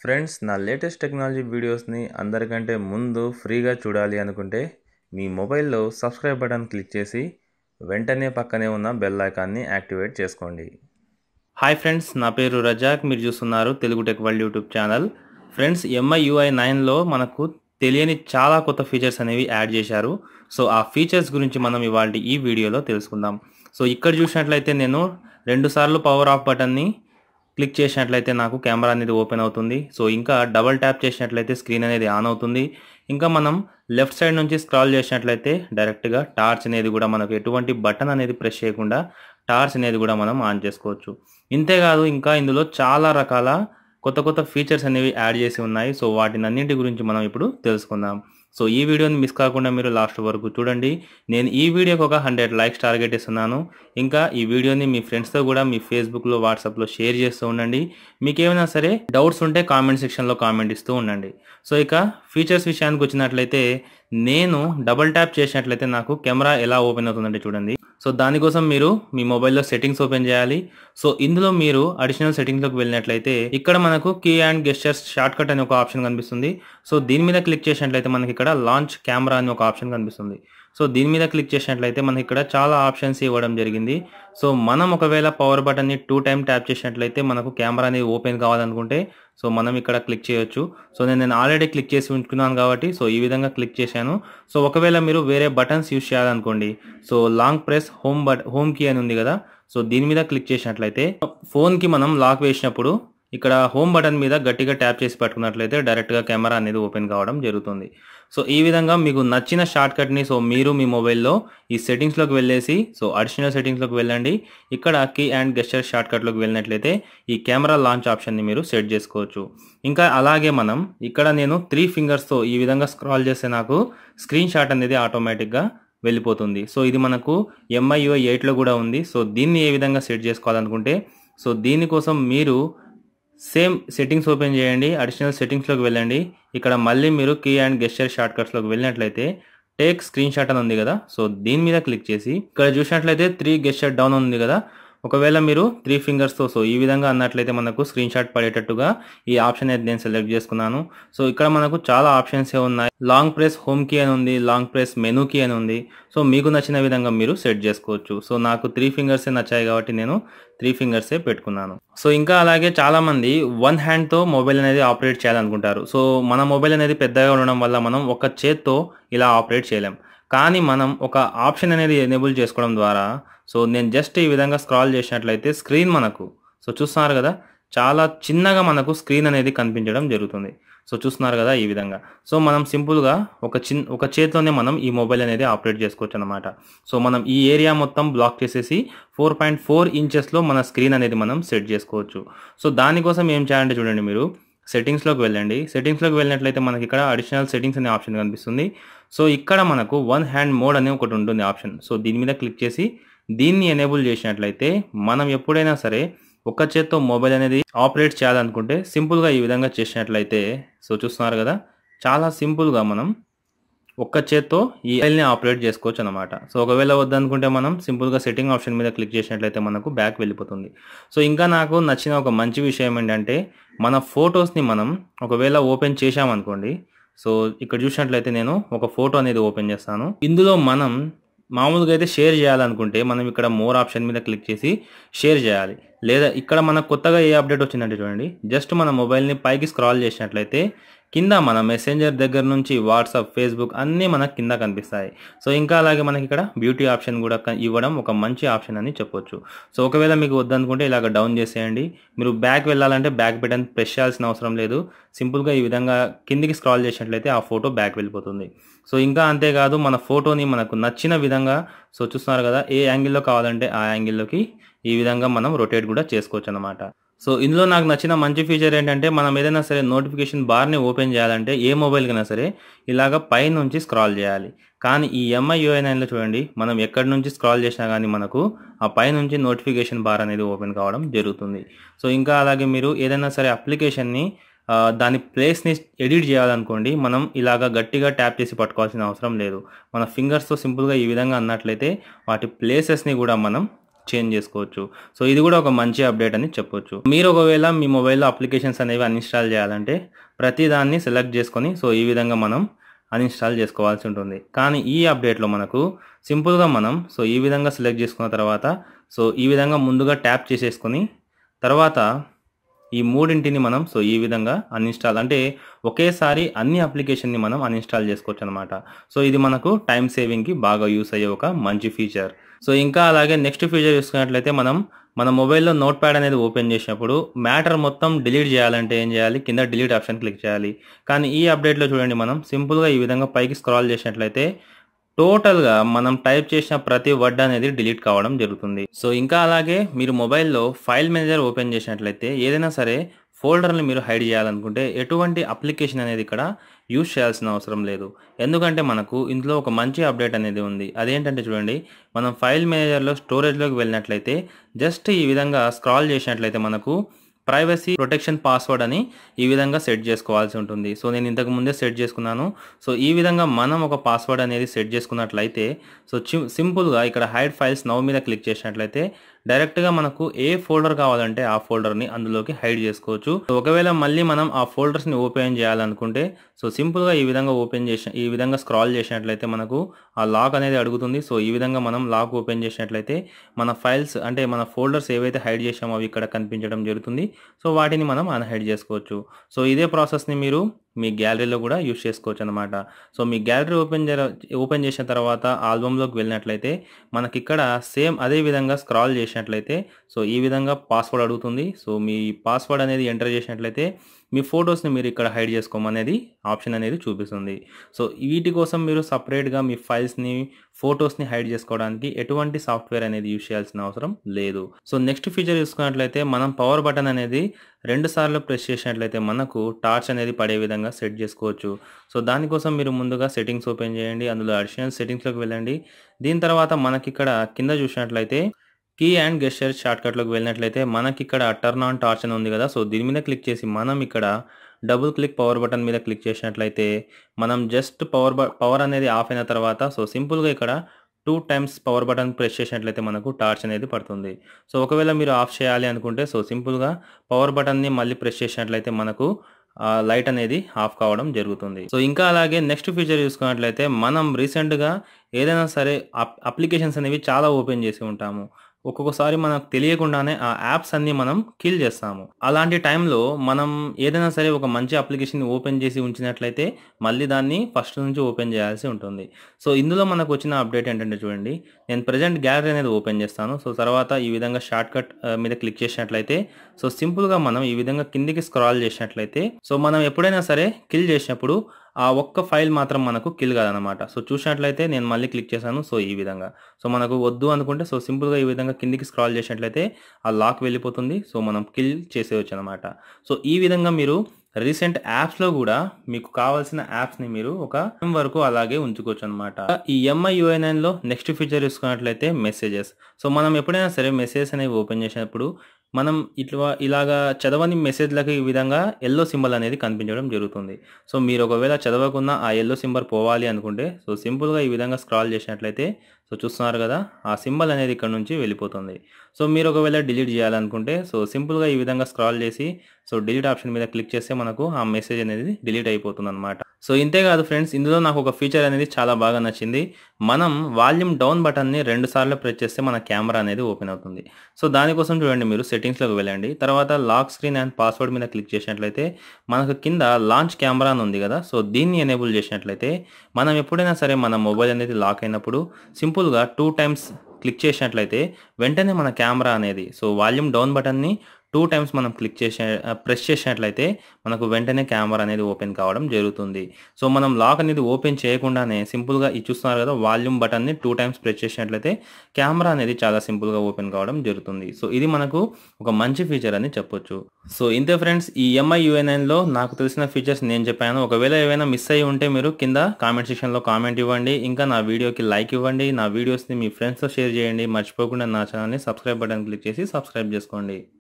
friends నా latest technology వీడియోస్ని అందరికంటే ముందు ఫ్రీగా చూడాలి అనుకుంటే మీ మొబైల్లో సబ్స్క్రైబ్ బటన్ క్లిక్ చేసి వెంటనే పక్కనే ఉన్న బెల్ ఐకాన్ని యాక్టివేట్ చేసుకోండి హాయ్ ఫ్రెండ్స్ నా పేరు రజాక్ మీరు చూస్తున్నారు Telugu tech world YouTube channel friends MI UI నైన్లో మనకు తెలియని చాలా కొత్త ఫీచర్స్ అనేవి యాడ్ చేశారు సో ఆ ఫీచర్స్ గురించి మనం ఇవాళ ఈ వీడియోలో తెలుసుకుందాం సో ఇక్కడ చూసినట్లయితే నేను రెండుసార్లు పవర్ ఆఫ్ బటన్ని క్లిక్ చేసినట్లయితే నాకు కెమెరా అనేది ఓపెన్ అవుతుంది సో ఇంకా డబల్ ట్యాప్ చేసినట్లయితే స్క్రీన్ అనేది ఆన్ అవుతుంది ఇంకా మనం లెఫ్ట్ సైడ్ నుంచి స్క్రాల్ చేసినట్లయితే డైరెక్ట్గా టార్చ్ అనేది కూడా మనకు ఎటువంటి బటన్ అనేది ప్రెస్ చేయకుండా టార్చ్ అనేది కూడా మనం ఆన్ చేసుకోవచ్చు ఇంతేకాదు ఇంకా ఇందులో చాలా రకాల కొత్త కొత్త ఫీచర్స్ అనేవి యాడ్ చేసి ఉన్నాయి సో వాటిని అన్నింటి గురించి మనం ఇప్పుడు తెలుసుకుందాం సో ఈ వీడియోని మిస్ కాకుండా మీరు లాస్ట్ వరకు చూడండి నేను ఈ వీడియోకి ఒక హండ్రెడ్ లైక్స్ టార్గెట్ ఇస్తున్నాను ఇంకా ఈ వీడియోని మీ ఫ్రెండ్స్తో కూడా మీ ఫేస్బుక్లో వాట్సాప్లో షేర్ చేస్తూ ఉండండి మీకు ఏమైనా సరే డౌట్స్ ఉంటే కామెంట్ సెక్షన్లో కామెంట్ ఇస్తూ ఉండండి సో ఇక ఫీచర్స్ విషయానికి వచ్చినట్లయితే నేను డబల్ ట్యాప్ చేసినట్లయితే నాకు కెమెరా ఎలా ఓపెన్ అవుతుందంటే చూడండి సో దానికోసం మీరు మీ మొబైల్లో సెట్టింగ్స్ ఓపెన్ చేయాలి సో ఇందులో మీరు అడిషనల్ సెట్టింగ్స్లోకి వెళ్ళినట్లయితే ఇక్కడ మనకు key and gestures short cut అనే ఒక ఆప్షన్ కనిపిస్తుంది సో దీని మీద క్లిక్ చేసినట్లయితే మనకి ఇక్కడ లాంచ్ కెమెరా అని ఒక ఆప్షన్ కనిపిస్తుంది సో దీని మీద క్లిక్ చేసినట్లయితే మనకి ఇక్కడ చాలా ఆప్షన్స్ ఇవ్వడం జరిగింది సో మనం ఒకవేళ పవర్ బటన్ని టూ టైం ట్యాప్ చేసినట్లయితే మనకు కెమెరా అనేది ఓపెన్ కావాలనుకుంటే సో మనం ఇక్కడ క్లిక్ చేయొచ్చు సో నేను నేను ఆల్రెడీ క్లిక్ చేసి ఉంచుకున్నాను కాబట్టి సో ఈ విధంగా క్లిక్ చేశాను సో ఒకవేళ మీరు వేరే బటన్స్ యూస్ చేయాలనుకోండి so long press home but home key అని ఉంది కదా సో దీని మీద క్లిక్ చేసినట్లయితే ఫోన్కి మనం లాక్ వేసినప్పుడు ఇక్కడ హోమ్ బటన్ మీద గట్టిగా ట్యాప్ చేసి పట్టుకున్నట్లయితే డైరెక్ట్గా కెమెరా అనేది ఓపెన్ కావడం జరుగుతుంది సో ఈ విధంగా మీకు నచ్చిన షార్ట్ కట్ని సో మీరు మీ మొబైల్లో ఈ సెట్టింగ్స్లోకి వెళ్ళేసి సో అడిషనల్ సెట్టింగ్స్లోకి వెళ్ళండి ఇక్కడ కీ అండ్ గెస్చర్ షార్ట్ కట్లోకి వెళ్ళినట్లయితే ఈ కెమెరా లాంచ్ ఆప్షన్ని మీరు సెట్ చేసుకోవచ్చు ఇంకా అలాగే మనం ఇక్కడ నేను త్రీ ఫింగర్స్తో ఈ విధంగా స్క్రాల్ చేస్తే నాకు స్క్రీన్ షాట్ అనేది ఆటోమేటిక్గా వెళ్ళిపోతుంది సో ఇది మనకు ఎంఐ యూఐ ఎయిట్లో కూడా ఉంది సో దీన్ని ఏ విధంగా సెట్ చేసుకోవాలనుకుంటే సో దీనికోసం మీరు సేమ్ సెట్టింగ్స్ ఓపెన్ చేయండి అడిషనల్ సెట్టింగ్స్లోకి వెళ్ళండి ఇక్కడ మళ్ళీ మీరు కీ అండ్ గెస్చర్ షార్ట్ కట్స్లోకి వెళ్ళినట్లయితే టేక్ స్క్రీన్ షాట్ అని ఉంది కదా సో దీని మీద క్లిక్ చేసి ఇక్కడ చూసినట్లయితే త్రీ గెస్చర్ డౌన్ ఉంది కదా ఒకవేళ మీరు త్రీ ఫింగర్స్తో సో ఈ విధంగా అన్నట్లయితే మనకు స్క్రీన్ షాట్ పడేటట్టుగా ఈ ఆప్షన్ అయితే నేను సెలెక్ట్ చేసుకున్నాను సో ఇక్కడ మనకు చాలా ఆప్షన్స్ ఉన్నాయి లాంగ్ ప్రెస్ హోమ్ కీ అని ఉంది లాంగ్ ప్రెస్ మెనూ కీ అని ఉంది సో మీకు నచ్చిన విధంగా మీరు సెట్ చేసుకోవచ్చు సో నాకు త్రీ ఫింగర్సే నచ్చాయి కాబట్టి నేను త్రీ ఫింగర్సే పెట్టుకున్నాను సో ఇంకా అలాగే చాలా మంది వన్ హ్యాండ్తో మొబైల్ అనేది ఆపరేట్ చేయాలనుకుంటారు సో మన మొబైల్ అనేది పెద్దగా ఉండడం వల్ల మనం ఒక చేత్తో ఇలా ఆపరేట్ చేయలేం కానీ మనం ఒక ఆప్షన్ అనేది ఎనేబుల్ చేసుకోవడం ద్వారా సో నేను జస్ట్ ఈ విధంగా స్క్రాల్ చేసినట్లయితే స్క్రీన్ మనకు సో చూస్తున్నారు కదా చాలా చిన్నగా మనకు స్క్రీన్ అనేది కనిపించడం జరుగుతుంది సో చూస్తున్నారు కదా ఈ విధంగా సో మనం సింపుల్గా ఒక చిన్న ఒక చేతిలోనే మనం ఈ మొబైల్ అనేది ఆపరేట్ చేసుకోవచ్చు అనమాట సో మనం ఈ ఏరియా మొత్తం బ్లాక్ చేసేసి ఫోర్ పాయింట్ ఫోర్ ఇంచెస్లో మన స్క్రీన్ అనేది మనం సెట్ చేసుకోవచ్చు సో దానికోసం ఏం చేయాలంటే చూడండి మీరు సెట్టింగ్స్లోకి వెళ్ళండి సెట్టింగ్స్లోకి వెళ్ళినట్లయితే మనకి ఇక్కడ అడిషనల్ సెట్టింగ్స్ అనే ఆప్షన్ కనిపిస్తుంది సో ఇక్కడ మనకు వన్ హ్యాండ్ మోడ్ అనే ఒకటి ఉంటుంది ఆప్షన్ సో దీని మీద క్లిక్ చేసి దీన్ని ఎనేబుల్ చేసినట్లయితే మనం ఎప్పుడైనా సరే ఒక్క చేత్తో మొబైల్ అనేది ఆపరేట్ చేయాలనుకుంటే సింపుల్గా ఈ విధంగా చేసినట్లయితే సో చూస్తున్నారు కదా చాలా సింపుల్గా మనం ఒక్క చేత్తో ఈ మొబైల్ని ఆపరేట్ చేసుకోవచ్చు అనమాట సో ఒకవేళ వద్దనుకుంటే మనం సింపుల్గా సెట్టింగ్ ఆప్షన్ మీద క్లిక్ చేసినట్లయితే మనకు బ్యాక్ వెళ్ళిపోతుంది సో ఇంకా నాకు నచ్చిన ఒక మంచి విషయం ఏంటంటే మన ఫొటోస్ని మనం ఒకవేళ ఓపెన్ చేశామనుకోండి సో ఇక్కడ చూసినట్లయితే నేను ఒక ఫోటో అనేది ఓపెన్ చేస్తాను ఇందులో మనం మామూలుగా అయితే షేర్ చేయాలనుకుంటే మనం ఇక్కడ మోర్ ఆప్షన్ మీద క్లిక్ చేసి షేర్ చేయాలి లేదా ఇక్కడ మనకు కొత్తగా ఏ అప్డేట్ వచ్చిందంటే చూడండి జస్ట్ మన మొబైల్ని పైకి స్క్రాల్ చేసినట్లయితే కింద మన మెసెంజర్ దగ్గర నుంచి వాట్సాప్ ఫేస్బుక్ అన్నీ మనకు కింద కనిపిస్తాయి సో ఇంకా అలాగే మనకి ఇక్కడ బ్యూటీ ఆప్షన్ కూడా ఇవ్వడం ఒక మంచి ఆప్షన్ అని చెప్పొచ్చు సో ఒకవేళ మీకు వద్దనుకుంటే ఇలాగ డౌన్ చేసేయండి మీరు బ్యాక్ వెళ్ళాలంటే బ్యాక్ బటన్ ప్రెస్ చేయాల్సిన అవసరం లేదు సింపుల్గా ఈ విధంగా కిందికి స్క్రాల్ చేసినట్లయితే ఆ ఫోటో బ్యాక్ వెళ్ళిపోతుంది సో ఇంకా అంతేకాదు మన ఫోటోని మనకు నచ్చిన విధంగా సో చూస్తున్నారు కదా ఏ యాంగిల్లో కావాలంటే ఆ యాంగిల్లోకి ఈ విధంగా మనం రొటేట్ కూడా చేసుకోవచ్చు అనమాట సో ఇందులో నాకు నచ్చిన మంచి ఫీచర్ ఏంటంటే మనం ఏదైనా సరే నోటిఫికేషన్ బార్ని ఓపెన్ చేయాలంటే ఏ మొబైల్కైనా సరే ఇలాగ పై నుంచి స్క్రాల్ చేయాలి కానీ ఈ ఎంఐ యూఐ నైన్లో చూడండి మనం ఎక్కడి నుంచి స్క్రాల్ చేసినా కానీ మనకు ఆ పై నుంచి నోటిఫికేషన్ బార్ అనేది ఓపెన్ కావడం జరుగుతుంది సో ఇంకా అలాగే మీరు ఏదైనా సరే అప్లికేషన్ని దాని ప్లేస్ని ఎడిట్ చేయాలనుకోండి మనం ఇలాగ గట్టిగా ట్యాప్ చేసి పట్టుకోవాల్సిన అవసరం లేదు మన ఫింగర్స్తో సింపుల్గా ఈ విధంగా అన్నట్లయితే వాటి ప్లేసెస్ని కూడా మనం చేంజ్ చేసుకోవచ్చు సో ఇది కూడా ఒక మంచి అప్డేట్ అని చెప్పొచ్చు మీరు ఒకవేళ మీ మొబైల్లో అప్లికేషన్స్ అనేవి అన్ఇన్స్టాల్ చేయాలంటే ప్రతి దాన్ని సెలెక్ట్ చేసుకొని సో ఈ విధంగా మనం అన్ఇన్స్టాల్ చేసుకోవాల్సి ఉంటుంది కానీ ఈ అప్డేట్లో మనకు సింపుల్గా మనం సో ఈ విధంగా సెలెక్ట్ చేసుకున్న తర్వాత సో ఈ విధంగా ముందుగా ట్యాప్ చేసేసుకొని తర్వాత ఈ మూడింటిని మనం సో ఈ విధంగా అన్ఇన్స్టాల్ అంటే ఒకేసారి అన్ని అప్లికేషన్ని మనం అన్ఇన్స్టాల్ చేసుకోవచ్చు అనమాట సో ఇది మనకు టైం సేవింగ్కి బాగా యూస్ అయ్యే ఒక మంచి ఫీచర్ సో ఇంకా అలాగే నెక్స్ట్ ఫీచర్ చూసుకున్నట్లయితే మనం మన మొబైల్లో నోట్ ప్యాడ్ అనేది ఓపెన్ చేసినప్పుడు మ్యాటర్ మొత్తం డిలీట్ చేయాలంటే ఏం చేయాలి కింద డిలీట్ ఆప్షన్ క్లిక్ చేయాలి కానీ ఈ అప్డేట్లో చూడండి మనం సింపుల్గా ఈ విధంగా పైకి స్క్రాల్ చేసినట్లయితే టోటల్గా మనం టైప్ చేసిన ప్రతి వర్డ్ అనేది డిలీట్ కావడం జరుగుతుంది సో ఇంకా అలాగే మీరు మొబైల్లో ఫైల్ మేనేజర్ ఓపెన్ చేసినట్లయితే ఏదైనా సరే ఫోల్డర్ని మీరు హైడ్ చేయాలనుకుంటే ఎటువంటి అప్లికేషన్ అనేది ఇక్కడ యూజ్ చేయాల్సిన అవసరం లేదు ఎందుకంటే మనకు ఇందులో ఒక మంచి అప్డేట్ అనేది ఉంది అదేంటంటే చూడండి మనం ఫైల్ మేనేజర్లో స్టోరేజ్లోకి వెళ్ళినట్లయితే జస్ట్ ఈ విధంగా స్క్రాల్ చేసినట్లయితే మనకు ప్రైవసీ ప్రొటెక్షన్ పాస్వర్డ్ అని ఈ విధంగా సెట్ చేసుకోవాల్సి ఉంటుంది సో నేను ఇంతకు ముందే సెట్ చేసుకున్నాను సో ఈ విధంగా మనం ఒక పాస్వర్డ్ అనేది సెట్ చేసుకున్నట్లయితే సో సింపుల్గా ఇక్కడ హైడ్ ఫైల్స్ నవ్ మీద క్లిక్ చేసినట్లయితే డైరెక్ట్గా మనకు ఏ ఫోల్డర్ కావాలంటే ఆ ఫోల్డర్ని అందులోకి హైడ్ చేసుకోవచ్చు సో ఒకవేళ మళ్ళీ మనం ఆ ఫోల్డర్స్ని ఓపెన్ చేయాలనుకుంటే సో సింపుల్గా ఈ విధంగా ఓపెన్ చేసిన ఈ విధంగా స్క్రాల్ చేసినట్లయితే మనకు ఆ లాక్ అనేది అడుగుతుంది సో ఈ విధంగా మనం లాక్ ఓపెన్ చేసినట్లయితే మన ఫైల్స్ అంటే మన ఫోల్డర్స్ ఏవైతే హైడ్ చేసామో అవి ఇక్కడ కనిపించడం జరుగుతుంది సో వాటిని మనం అన్హైడ్ చేసుకోవచ్చు సో ఇదే ప్రాసెస్ని మీరు మీ గ్యాలరీలో కూడా యూస్ చేసుకోవచ్చు అనమాట సో మీ గ్యాలరీ ఓపెన్ ఓపెన్ చేసిన తర్వాత ఆల్బమ్లోకి వెళ్ళినట్లయితే మనకి ఇక్కడ సేమ్ అదే విధంగా స్క్రాల్ చేసినట్లయితే సో ఈ విధంగా పాస్వర్డ్ అడుగుతుంది సో మీ పాస్వర్డ్ అనేది ఎంటర్ చేసినట్లయితే మీ ఫొటోస్ని మీరు ఇక్కడ హైడ్ చేసుకోమనేది ఆప్షన్ అనేది చూపిస్తుంది సో వీటి కోసం మీరు సపరేట్గా మీ ఫైల్స్ని ఫొటోస్ని హైడ్ చేసుకోవడానికి ఎటువంటి సాఫ్ట్వేర్ అనేది యూజ్ చేయాల్సిన అవసరం లేదు సో నెక్స్ట్ ఫీచర్ చూసుకున్నట్లయితే మనం పవర్ బటన్ అనేది రెండు సార్లు ప్రెస్ చేసినట్లయితే మనకు టార్చ్ అనేది పడే విధంగా సెట్ చేసుకోవచ్చు సో దానికోసం మీరు ముందుగా సెట్టింగ్స్ ఓపెన్ చేయండి అందులో అడిషనల్ సెట్టింగ్స్లోకి వెళ్ళండి దీని తర్వాత మనకి ఇక్కడ కింద చూసినట్లయితే కీ అండ్ గెస్చర్ షార్ట్కట్లోకి వెళ్ళినట్లయితే మనకి ఇక్కడ టర్న్ ఆన్ టార్చ్ అని ఉంది కదా సో దీని మీద క్లిక్ చేసి మనం ఇక్కడ డబుల్ క్లిక్ పవర్ బటన్ మీద క్లిక్ చేసినట్లయితే మనం జస్ట్ పవర్ పవర్ అనేది ఆఫ్ అయిన తర్వాత సో సింపుల్గా ఇక్కడ two times power button press చేసినట్లయితే మనకు టార్చ్ అనేది పడుతుంది సో ఒకవేళ మీరు ఆఫ్ చేయాలి అనుకుంటే సో సింపుల్గా పవర్ బటన్ని మళ్ళీ ప్రెస్ చేసినట్లయితే మనకు లైట్ అనేది ఆఫ్ కావడం జరుగుతుంది సో ఇంకా అలాగే నెక్స్ట్ ఫీచర్ చూసుకున్నట్లయితే మనం రీసెంట్గా ఏదైనా సరే అప్లికేషన్స్ అనేవి చాలా ఓపెన్ చేసి ఉంటాము ఒక్కొక్కసారి మనకు తెలియకుండానే ఆ యాప్స్ అన్ని మనం కిల్ చేస్తాము అలాంటి టైంలో మనం ఏదైనా సరే ఒక మంచి అప్లికేషన్ ఓపెన్ చేసి ఉంచినట్లయితే మళ్ళీ దాన్ని ఫస్ట్ నుంచి ఓపెన్ చేయాల్సి ఉంటుంది సో ఇందులో మనకు వచ్చిన అప్డేట్ ఏంటంటే చూడండి నేను ప్రజెంట్ గ్యాలరీ అనేది ఓపెన్ చేస్తాను సో తర్వాత ఈ విధంగా షార్ట్ కట్ మీద క్లిక్ చేసినట్లయితే సో సింపుల్గా మనం ఈ విధంగా కిందికి స్క్రాల్ చేసినట్లయితే సో మనం ఎప్పుడైనా సరే కిల్ చేసినప్పుడు ఆ ఒక్క ఫైల్ మాత్రం మనకు కిల్ కాదనమాట సో చూసినట్లయితే నేను మళ్ళీ క్లిక్ చేశాను సో ఈ విధంగా సో మనకు వద్దు అనుకుంటే సో సింపుల్గా ఈ విధంగా కిందికి స్క్రాల్ చేసినట్లయితే ఆ లాక్ వెళ్ళిపోతుంది సో మనం కిల్ చేసేయచ్చు అనమాట సో ఈ విధంగా మీరు రీసెంట్ యాప్స్లో కూడా మీకు కావాల్సిన యాప్స్ని మీరు ఒక వరకు అలాగే ఉంచుకోవచ్చు అనమాట ఈ ఎంఐ యూఐనైన్లో నెక్స్ట్ ఫీచర్ చూసుకున్నట్లయితే మెసేజెస్ సో మనం ఎప్పుడైనా సరే మెసేజెస్ అనేవి ఓపెన్ చేసినప్పుడు మనం ఇట్లా ఇలాగా చదవని మెసేజ్లకి ఈ విధంగా ఎల్లో సింబల్ అనేది కనిపించడం జరుగుతుంది సో మీరు ఒకవేళ చదవకున్న ఆ ఎల్లో సింబల్ పోవాలి అనుకుంటే సో సింపుల్గా ఈ విధంగా స్క్రాల్ చేసినట్లయితే సో చూస్తున్నారు కదా ఆ సింబల్ అనేది ఇక్కడ నుంచి వెళ్ళిపోతుంది సో మీరు ఒకవేళ డిలీట్ చేయాలనుకుంటే సో సింపుల్గా ఈ విధంగా స్క్రాల్ చేసి సో డిలీట్ ఆప్షన్ మీద క్లిక్ చేస్తే మనకు ఆ మెసేజ్ అనేది డిలీట్ అయిపోతుంది అనమాట సో ఇంతే కాదు ఫ్రెండ్స్ ఇందులో నాకు ఒక ఫీచర్ అనేది చాలా బాగా నచ్చింది మనం వాల్యూమ్ డౌన్ బటన్ని రెండు సార్లు ప్రెస్ చేస్తే మన కెమెరా అనేది ఓపెన్ అవుతుంది సో దానికోసం చూడండి మీరు సెట్టింగ్స్లోకి వెళ్ళండి తర్వాత లాక్ స్క్రీన్ అండ్ పాస్వర్డ్ మీద క్లిక్ చేసినట్లయితే మనకు కింద లాంచ్ కెమెరా అని ఉంది కదా సో దీన్ని ఎనేబుల్ చేసినట్లయితే మనం ఎప్పుడైనా సరే మన మొబైల్ అనేది లాక్ అయినప్పుడు సింపుల్గా టూ టైమ్స్ క్లిక్ చేసినట్లయితే వెంటనే మన కెమెరా అనేది సో వాల్యూమ్ డౌన్ బటన్ని టూ టైమ్స్ మనం క్లిక్ చేసే ప్రెస్ చేసినట్లయితే మనకు వెంటనే కెమెరా అనేది ఓపెన్ కావడం జరుగుతుంది సో మనం లాక్ అనేది ఓపెన్ చేయకుండానే సింపుల్గా ఇది చూస్తున్నారు కదా వాల్యూమ్ బటన్ని టూ టైమ్స్ ప్రెస్ చేసినట్లయితే కెమెరా అనేది చాలా సింపుల్గా ఓపెన్ కావడం జరుగుతుంది సో ఇది మనకు ఒక మంచి ఫీచర్ అని చెప్పొచ్చు సో ఇంతే ఫ్రెండ్స్ ఈ ఎంఐ యూఎన్ఐన్లో నాకు తెలిసిన ఫీచర్స్ నేను చెప్పాను ఒకవేళ ఏమైనా మిస్ అయ్యి ఉంటే మీరు కింద కామెంట్ సెక్షన్లో కామెంట్ ఇవ్వండి ఇంకా నా వీడియోకి లైక్ ఇవ్వండి నా వీడియోస్ని మీ ఫ్రెండ్స్తో షేర్ చేయండి మర్చిపోకుండా నా ఛానల్ని సబ్స్క్రైబ్ బటన్ క్లిక్ చేసి సబ్స్క్రైబ్ చేసుకోండి